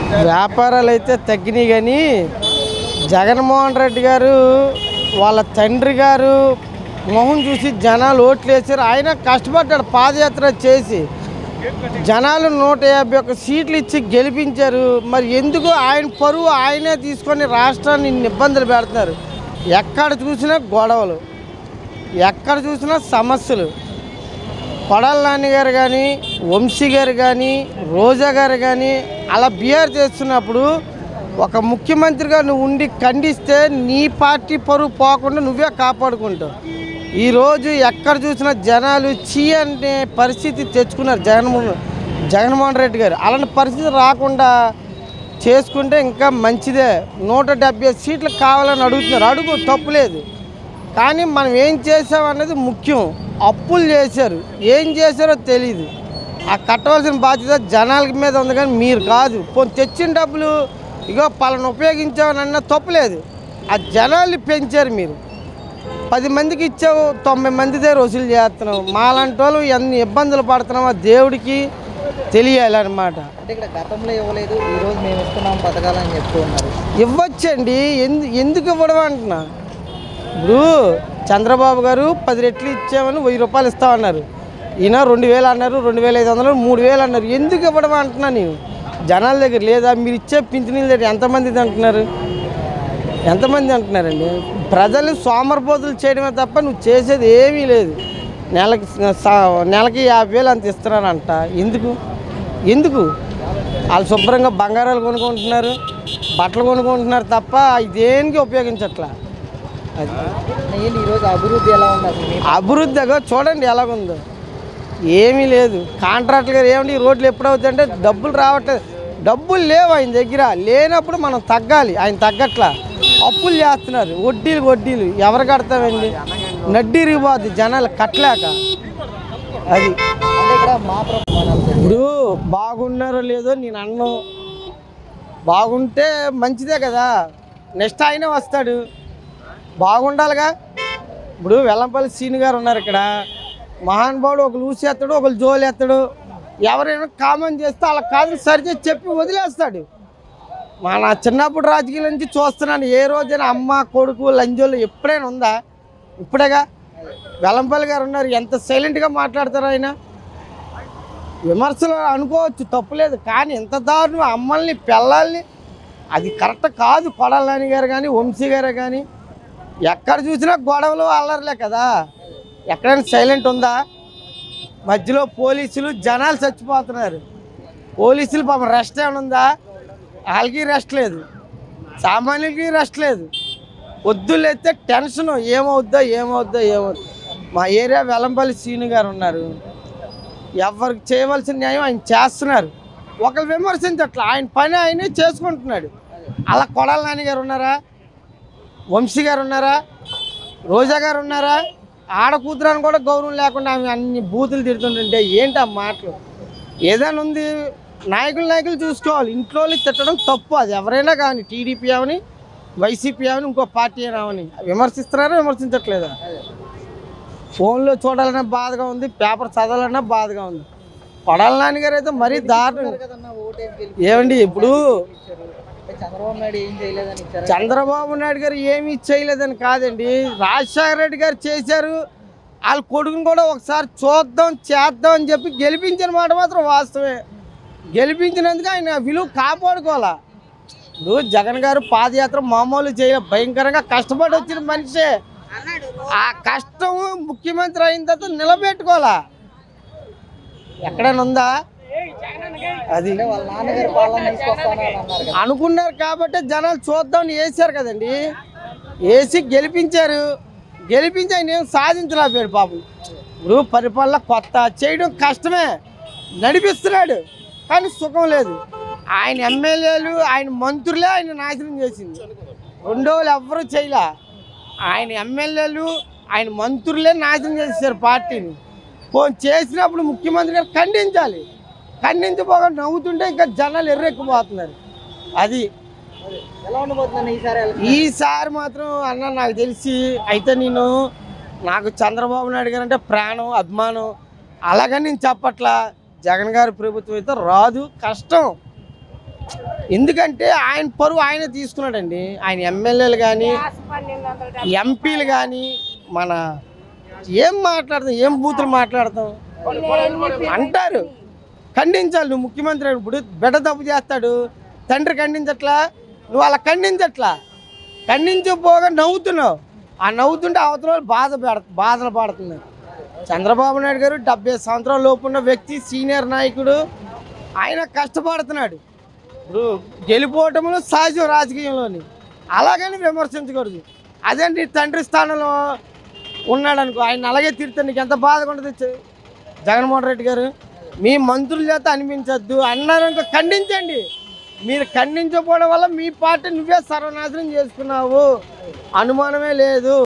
వ్యాపారాలు అయితే తగ్గినాయి కానీ జగన్మోహన్ రెడ్డి గారు వాళ్ళ తండ్రి గారు మొహం చూసి జనాలు ఓట్లు వేసారు ఆయన కష్టపడ్డాడు పాదయాత్ర చేసి జనాలు నూట యాభై ఒక్క సీట్లు ఇచ్చి గెలిపించారు మరి ఎందుకు ఆయన పరువు ఆయనే తీసుకొని రాష్ట్రాన్ని ఇన్ని ఇబ్బందులు పెడుతున్నారు ఎక్కడ చూసినా గొడవలు ఎక్కడ చూసినా సమస్యలు కొడాల నాని గారు కానీ వంశీ గారు కానీ రోజా గారు కానీ అలా బిఆర్ చేస్తున్నప్పుడు ఒక ముఖ్యమంత్రిగా నువ్వు ఉండి ఖండిస్తే నీ పార్టీ పరువు పోకుండా నువ్వే కాపాడుకుంటావు ఈరోజు ఎక్కడ చూసినా జనాలు చీ అనే పరిస్థితి తెచ్చుకున్నారు జగన్మోహన్ జగన్మోహన్ రెడ్డి గారు అలాంటి పరిస్థితి రాకుండా చేసుకుంటే ఇంకా మంచిదే నూట డెబ్బై సీట్లు కావాలని అడుగుతున్నారు అడుగు తప్పులేదు కానీ మనం ఏం చేసామన్నది ముఖ్యం అప్పులు చేశారు ఏం చేశారో తెలియదు ఆ కట్టవలసిన బాధ్యత జనాల మీద ఉంది కానీ మీరు కాదు పోనీ తెచ్చిన డబ్బులు ఇగో పలానా ఉపయోగించామనన్న తప్పులేదు ఆ జనాల్ని పెంచారు మీరు పది మందికి ఇచ్చావు తొంభై మంది దగ్గర వసూలు చేస్తున్నావు మాలాంటి వాళ్ళు ఎన్ని ఇబ్బందులు పడుతున్నామో దేవుడికి తెలియాలన్నమాట అంటే ఇక్కడ గతంలో ఇవ్వలేదు ఈ రోజు మేము ఇస్తున్నాం పథకాలని చెప్తూ ఉన్నారు ఇవ్వచ్చండి ఎందు ఎందుకు ఇవ్వడం అంటున్నా ఇప్పుడు చంద్రబాబు గారు పది రెట్లు ఇచ్చామని వెయ్యి రూపాయలు ఇస్తామన్నారు ఈయన రెండు వేలు అన్నారు రెండు వేల ఐదు వందలు మూడు వేలు అన్నారు ఎందుకు ఇవ్వడం అంటున్నా నేను జనాల దగ్గర లేదా మీరు ఇచ్చే పింఛనీల దగ్గర ఎంతమంది అంటున్నారు ఎంతమంది అంటున్నారండి ప్రజల్ని సోమరపోతులు చేయడమే తప్ప నువ్వు చేసేది ఏమీ లేదు నెలకి స- నెలకి యాభై వేలు అంత ఇస్తున్నారంట ఎందుకు ఎందుకు వాళ్ళు శుభ్రంగా బంగారాలు కొనుక్కుంటున్నారు బట్టలు కొనుక్కుంటున్నారు తప్ప అవి దేనికి ఉపయోగించట్లా అది ఏంటి ఈరోజు అభివృద్ధి ఎలా ఉంది అసలు మీ అభివృద్ధి అగో చూడండి ఎలాగుందో ఏమీ లేదు కాంట్రాక్టర్ గారు ఏమండి ఈ రోడ్లు ఎప్పుడు అవుతాయంటే డబ్బులు రావట్లేదు డబ్బులు లేవు ఆయన దగ్గర లేనప్పుడు మనం తగ్గాలి ఆయన తగ్గట్లా అప్పులు చేస్తున్నారు వడ్డీలు వడ్డీలు ఎవరు కడతామండి నడ్డీ రిపోద్ది జనాలు కట్టలేక అది అంటే ఇక్కడ మా ప్రభుత్వం ఇప్పుడు బాగున్నారో లేదో నేను అన్నం బాగుంటే మంచిదే కదా నెక్స్ట్ ఆయన వస్తాడు బాగుండాలిగా ఇప్పుడు వెల్లంపల్లి సీని గారు ఉన్నారు ఇక్కడ మహానుభావుడు ఒకరు ఊసేస్తాడు ఒకరు జోలేస్తాడు ఎవరైనా కామెంట్ చేస్తే అలా కాదు సరిచేసి చెప్పి వదిలేస్తాడు మన చిన్నప్పుడు రాజకీయాల నుంచి చూస్తున్నాను ఏ రోజైనా అమ్మ కొడుకు లంజోళ్ళు ఎప్పుడైనా ఉందా ఇప్పుడేగా వెల్లంపల్లి గారు ఉన్నారు ఎంత సైలెంట్గా మాట్లాడతారు ఆయన విమర్శలు అనుకోవచ్చు తప్పులేదు కానీ ఎంత దారుణం అమ్మల్ని పిల్లల్ని అది కరెక్ట్ కాదు కొడాలని గారు కానీ వంశీ గారు కానీ ఎక్కడ చూసినా గొడవలు అల్లర్లే కదా ఎక్కడైనా సైలెంట్ ఉందా మధ్యలో పోలీసులు జనాలు చచ్చిపోతున్నారు పోలీసులు పాపం రెస్ట్ ఏమైనా ఉందా వాళ్ళకి రెస్ట్ లేదు సామాన్యులకి రెస్ట్ లేదు వద్దులైతే టెన్షన్ ఏమవుద్దో ఏమవుద్దో ఏమవుద్దో మా ఏరియా వెల్లంపల్లి సీను గారు ఉన్నారు ఎవరికి చేయవలసిన న్యాయం ఆయన చేస్తున్నారు ఒకరు విమర్శించట్లా ఆయన పని ఆయనే చేసుకుంటున్నాడు అలా కొడాల నాని గారు ఉన్నారా వంశీ గారు ఉన్నారా రోజా గారు ఉన్నారా ఆడ కూతురాని కూడా గౌరవం లేకుండా ఆమె అన్ని బూతులు తిడుతుంటుంటే ఏంటి ఆ మాటలు ఏదైనా ఉంది నాయకులు నాయకులు చూసుకోవాలి ఇంట్లో వాళ్ళని తిట్టడం తప్పు అది ఎవరైనా కానీ టీడీపీ అవని వైసీపీ అవని ఇంకో పార్టీ అయినా అవని విమర్శిస్తున్నారా విమర్శించట్లేదా ఫోన్లో చూడాలన్నా బాధగా ఉంది పేపర్ చదవాలన్నా బాధగా ఉంది కొడాల నాన్నగారు అయితే మరీ దారుణం కదన్నా ఓటేసి గెలిపి ఏమండి ఇప్పుడు ఇచ్చారు అంటే చంద్రబాబు నాయుడు ఏం చేయలేదని ఇచ్చారు చంద్రబాబు నాయుడు గారు ఏమీ చేయలేదని కాదండి రాజశేఖర రెడ్డి గారు చేశారు వాళ్ళ కొడుకుని కూడా ఒకసారి చూద్దాం చేద్దాం అని చెప్పి గెలిపించిన మాట మాత్రం వాస్తవే గెలిపించినందుకు ఆయన విలువ కాపాడుకోవాలా ఇప్పుడు జగన్ గారు పాదయాత్ర మామూలు చేయ భయంకరంగా కష్టపడి వచ్చిన మనిషే ఆ కష్టం ముఖ్యమంత్రి అయిన తర్వాత నిలబెట్టుకోవాలా ఎక్కడైనా ఉందా అది అంటే వాళ్ళ నాన్నగారు పాలన తీసుకొస్తాను అని అన్నారు కదా అనుకున్నారు కాబట్టి జనాలు చూద్దామని వేసారు కదండి వేసి గెలిపించారు గెలిపించి ఆయన ఏం సాధించలేకపోయాడు పాపం ఇప్పుడు పరిపాలన కొత్త చేయడం కష్టమే నడిపిస్తున్నాడు కానీ సుఖం లేదు ఆయన ఎమ్మెల్యేలు ఆయన మంత్రులే ఆయన నాశనం చేసింది రెండో వాళ్ళు ఎవ్వరూ చేయలే ఆయన ఎమ్మెల్యేలు ఆయన మంత్రులే నాశనం చేశారు పార్టీని పోనీ చేసినప్పుడు ముఖ్యమంత్రి గారు ఖండించాలి ఖండించబోగా నవ్వుతుంటే ఇంకా జనాలు ఎర్రెక్కిపోతున్నారు అది ఎలా ఉండబోతుందని ఈసారి ఎలక్షన్? ఈసారి మాత్రం అన్న నాకు తెలిసి అయితే నేను నాకు చంద్రబాబు నాయుడు గారు అంటే ప్రాణం అభిమానం అలాగని నేను చెప్పట్లా జగన్ గారి ప్రభుత్వం అయితే రాదు కష్టం ఎందుకంటే ఆయన పరువు ఆయన తీసుకున్నాడండి ఆయన ఎమ్మెల్యేలు కానీ ఎంపీలు కానీ మన ఏం మాట్లాడతాం ఏం బూతులు మాట్లాడతాం అంటారు ఖండించాలి నువ్వు ముఖ్యమంత్రి అయిన ఇప్పుడు బిడ్డ తప్పు చేస్తాడు తండ్రి ఖండించట్లా నువ్వు అలా ఖండించట్లా ఖండించకపోగా నవ్వుతున్నావు ఆ నవ్వుతుంటే అవతల వాళ్ళు బాధ పెడ బాధలు పడుతున్నారు చంద్రబాబు నాయుడు గారు డెబ్బై సంవత్సరాల లోపు ఉన్న వ్యక్తి సీనియర్ నాయకుడు ఆయన కష్టపడుతున్నాడు ఇప్పుడు గెలిపోవటంలో సహజం రాజకీయంలోని అలాగని విమర్శించకూడదు అదే నీ తండ్రి స్థానంలో ఉన్నాడు అనుకో ఆయన అలాగే తిరితే నీకు ఎంత బాధగా ఉంటుంది చె- జగన్మోహన్ రెడ్డి గారు మీ మంత్రుల చేత అనిపించద్దు అన్నారనుకో ఖండించండి మీరు ఖండించకపోవడం వల్ల మీ పార్టీ నువ్వే సర్వనాశనం చేసుకున్నావు అనుమానమే లేదు